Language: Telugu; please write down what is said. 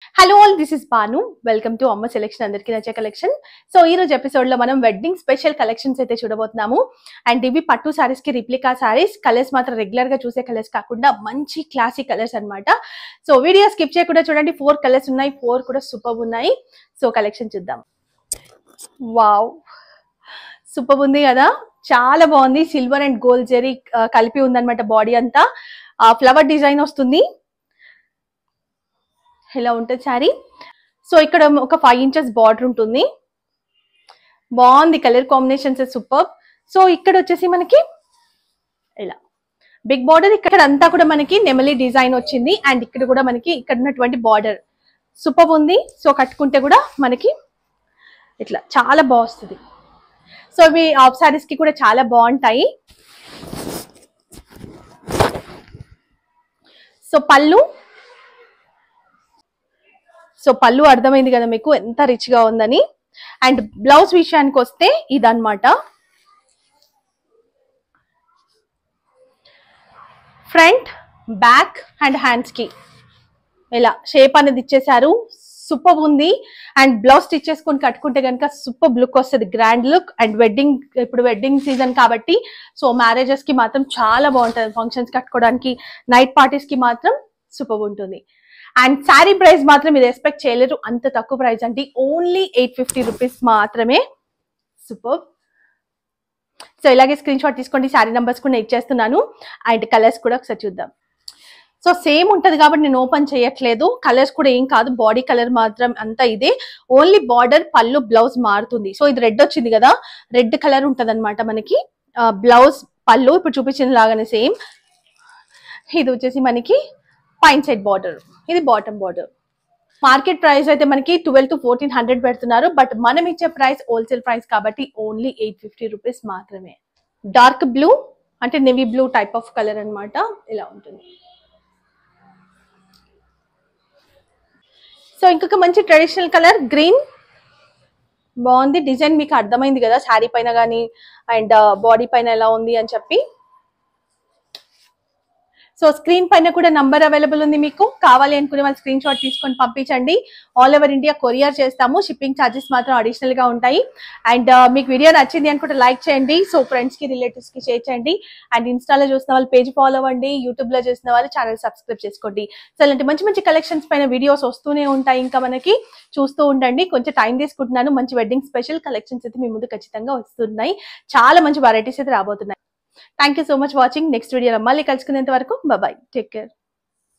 hello all this is Banu welcome to Amma selection అందరికీ నచ్చే కలెక్షన్ సో ఈ రోజు ఎపిసోడ్ లో మనం వెడ్డింగ్ స్పెషల్ కలెక్షన్స్ అయితే చూడబోతున్నాము అండ్ ఇవి పట్టు సారీస్ కి రిప్లికా సారీస్ కలర్స్ మాత్రం రెగ్యులర్ గా చూసే కలర్స్ కాకుండా మంచి క్లాసిక్ కలర్స్ అన్నమాట సో వీడియో స్కిప్ చేయకుండా చూడండి ఫోర్ కలర్స్ ఉన్నాయి ఫోర్ కూడా సూపర్ ఉన్నాయి సో కలెక్షన్ చూద్దాం వావ్ సూపర్ ఉంది కదా చాలా బాగుంది సిల్వర్ అండ్ గోల్డ్ జెరీ కలిపి ఉందన్నమాట బాడీ అంతా ఫ్లవర్ డిజైన్ వస్తుంది ఇలా ఉంటుంది శారీ సో ఇక్కడ ఒక ఫైవ్ ఇంచెస్ బార్డర్ ఉంటుంది బాగుంది కలర్ కాంబినేషన్స్ సూపర్ సో ఇక్కడ వచ్చేసి మనకి ఇలా బిగ్ బార్డర్ ఇక్కడ అంతా కూడా మనకి నెమలి డిజైన్ వచ్చింది అండ్ ఇక్కడ కూడా మనకి ఇక్కడ ఉన్నటువంటి బార్డర్ సూపర్ ఉంది సో కట్టుకుంటే కూడా మనకి ఇట్లా చాలా బాగుంది సో ఇవి ఆఫ్ సారీస్ కి కూడా చాలా బాగుంటాయి సో పళ్ళు సో పళ్ళు అర్థమైంది కదా మీకు ఎంత రిచ్ గా ఉందని అండ్ బ్లౌజ్ విషయానికి వస్తే ఇదన్నమాట ఫ్రంట్ బ్యాక్ అండ్ హ్యాండ్స్ కి ఇలా షేప్ అనేది ఇచ్చేసారు సూపర్ ఉంది అండ్ బ్లౌజ్ స్టిచ్ చేసుకొని కట్టుకుంటే కనుక సూపర్ లుక్ వస్తుంది గ్రాండ్ లుక్ అండ్ వెడ్డింగ్ ఇప్పుడు వెడ్డింగ్ సీజన్ కాబట్టి సో మ్యారేజెస్ కి మాత్రం చాలా బాగుంటుంది ఫంక్షన్స్ కట్టుకోవడానికి నైట్ పార్టీస్ కి మాత్రం సూపర్ ఉంటుంది అండ్ శారీ ప్రైస్ మాత్రం మీరు ఎక్స్పెక్ట్ చేయలేరు అంత తక్కువ ప్రైస్ అంటే ఓన్లీ ఎయిట్ ఫిఫ్టీ రూపీస్ మాత్రమే సూపర్ సో ఇలాగే స్క్రీన్ షాట్ తీసుకోండి శారీ నెంబర్స్ కూడా నేను ఇచ్చేస్తున్నాను అండ్ కలర్స్ కూడా ఒకసారి చూద్దాం సో సేమ్ ఉంటది కాబట్టి నేను ఓపెన్ చేయట్లేదు కలర్స్ కూడా ఏం కాదు బాడీ కలర్ మాత్రం అంతా ఇదే ఓన్లీ బార్డర్ పళ్ళు బ్లౌజ్ మారుతుంది సో ఇది రెడ్ వచ్చింది కదా రెడ్ కలర్ ఉంటది అనమాట మనకి బ్లౌజ్ పళ్ళు ఇప్పుడు చూపించిన లాగానే సేమ్ ఇది వచ్చేసి మనకి పైన్ సైడ్ బార్డర్ ఇది బాటమ్ బార్డర్ మార్కెట్ ప్రైస్ అయితే మనకి ట్వెల్వ్ టు ఫోర్టీన్ హండ్రెడ్ పెడుతున్నారు బట్ మనం ఇచ్చే ప్రైస్ హోల్సేల్ ప్రైస్ కాబట్టి ఓన్లీ ఎయిట్ ఫిఫ్టీ రూపీస్ మాత్రమే డార్క్ బ్లూ అంటే navy blue type of colour అన్నమాట ఇలా ఉంటుంది సో ఇంకొక మంచి ట్రెడిషనల్ కలర్ గ్రీన్ బాగుంది డిజైన్ మీకు అర్థమైంది కదా శారీ పైన కానీ అండ్ బాడీ పైన ఎలా ఉంది అని చెప్పి సో స్క్రీన్ పైన కూడా నంబర్ అవైలబుల్ ఉంది మీకు కావాలి అనుకునే వాళ్ళు స్క్రీన్ షాట్ తీసుకొని పంపించండి ఆల్ ఓవర్ ఇండియా కొరియర్ చేస్తాము షిప్పింగ్ ఛార్జెస్ మాత్రం అడిషనల్ గా ఉంటాయి అండ్ మీకు వీడియో నచ్చింది అనుకుంటే లైక్ చేయండి సో ఫ్రెండ్స్ కి రిలేటివ్స్ కి షేర్ చేయండి అండ్ ఇన్స్టాలో చూసిన వాళ్ళు పేజ్ ఫాలో అవ్వండి యూట్యూబ్ లో చూసిన వాళ్ళు ఛానల్ సబ్స్క్రైబ్ చేసుకోండి సో ఇలాంటి మంచి మంచి కలెక్షన్స్ పైన వీడియోస్ వస్తూనే ఉంటాయి ఇంకా మనకి చూస్తూ ఉండండి కొంచెం టైం తీసుకుంటున్నాను మంచి వెడ్డింగ్ స్పెషల్ కలెక్షన్స్ అయితే మీ ముందు ఖచ్చితంగా వస్తున్నాయి చాలా మంచి వెరైటీస్ అయితే రాబోతున్నాయి thank you so much watching next వీడియోలో మళ్ళీ కలుసుకునేంత వరకు బాయ్ టేక్ కేర్